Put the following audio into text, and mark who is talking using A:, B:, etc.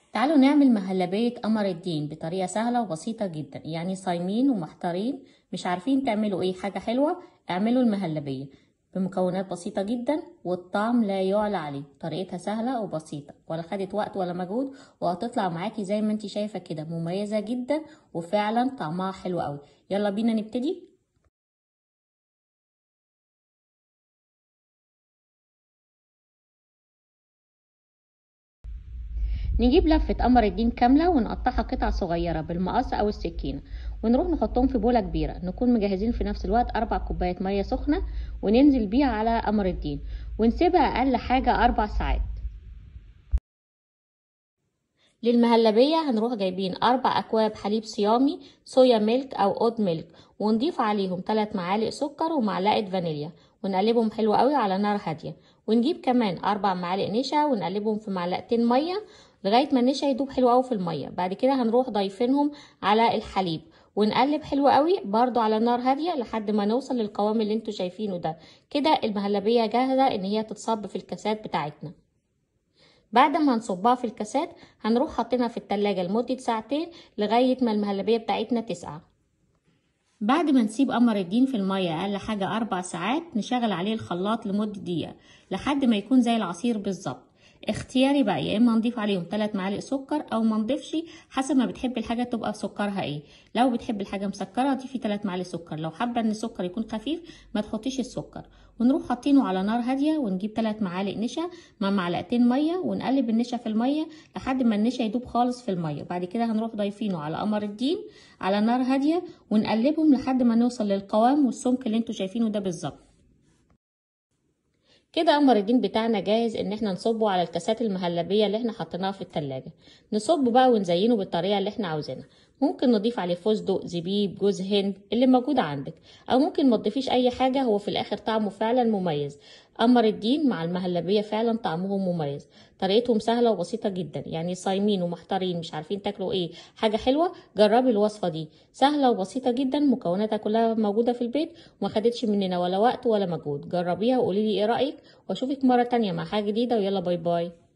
A: تعالوا نعمل مهلبية قمر الدين بطريقة سهلة وبسيطة جدا يعني صايمين ومحتارين مش عارفين تعملوا ايه حاجة حلوة اعملوا المهلبية بمكونات بسيطة جدا والطعم لا يعلى عليه طريقتها سهلة وبسيطة ولا خدت وقت ولا مجهود وهتطلع معاكي زي ما انت شايفة كده مميزة جدا وفعلا طعمها حلو قوي يلا بينا نبتدي نجيب لفة قمر الدين كاملة ونقطعها قطع صغيرة بالمقص أو السكينة ونروح نحطهم في بولة كبيرة نكون مجهزين في نفس الوقت أربع كوبايات مية سخنة وننزل بيها على قمر الدين ونسيبها أقل حاجة أربع ساعات للمهلبية هنروح جايبين أربع أكواب حليب صيامي صويا ميلك أو أود ميلك ونضيف عليهم 3 معالق سكر ومعلقة فانيليا ونقلبهم حلو قوي على نار هادية ونجيب كمان أربع معالق نشا ونقلبهم في معلقتين مية لغاية ما النشا يدوب حلو قوي في المية بعد كده هنروح ضايفينهم على الحليب ونقلب حلو قوي برضو على نار هادية لحد ما نوصل للقوام اللي انتوا شايفينه ده كده المهلبية جاهزة ان هي تتصب في الكاسات بتاعتنا بعد ما نصبها في الكاسات هنروح حاطينها في التلاجة لمدة ساعتين لغاية ما المهلبية بتاعتنا تسقع بعد ما نسيب قمر الدين في المية أقل حاجة أربع ساعات نشغل عليه الخلاط لمدة دقيقة لحد ما يكون زي العصير بالظبط اختياري بقى يا اما نضيف عليهم 3 معالق سكر او ما نضيفش حسب ما بتحب الحاجه تبقى سكرها ايه لو بتحب الحاجه مسكره ضيفي 3 معالق سكر لو حابه ان السكر يكون خفيف ما تحطيش السكر ونروح حاطينه على نار هاديه ونجيب 3 معالق نشا مع معلقتين ميه ونقلب النشا في الميه لحد ما النشا يدوب خالص في الميه بعد كده هنروح ضايفينه على قمر الدين على نار هاديه ونقلبهم لحد ما نوصل للقوام والسمك اللي انتوا شايفينه ده بالظبط كده قمر الدين بتاعنا جاهز ان احنا نصبه على الكاسات المهلبيه اللي احنا حطيناها في التلاجة نصبه بقى ونزينه بالطريقه اللي احنا عاوزينها ممكن نضيف عليه فستق زبيب جوز هند اللي موجود عندك او ممكن ما تضيفيش اي حاجه هو في الاخر طعمه فعلا مميز قمر الدين مع المهلبيه فعلا طعمهم مميز طريقتهم سهله وبسيطه جدا يعني صايمين ومحتارين مش عارفين تاكلوا ايه حاجه حلوه جربي الوصفه دي سهله وبسيطه جدا مكوناتها كلها موجوده في البيت وما خدتش مننا ولا وقت ولا مجهود جربيها وقولي لي ايه رايك واشوفك مره تانية مع حاجه جديده ويلا باي باي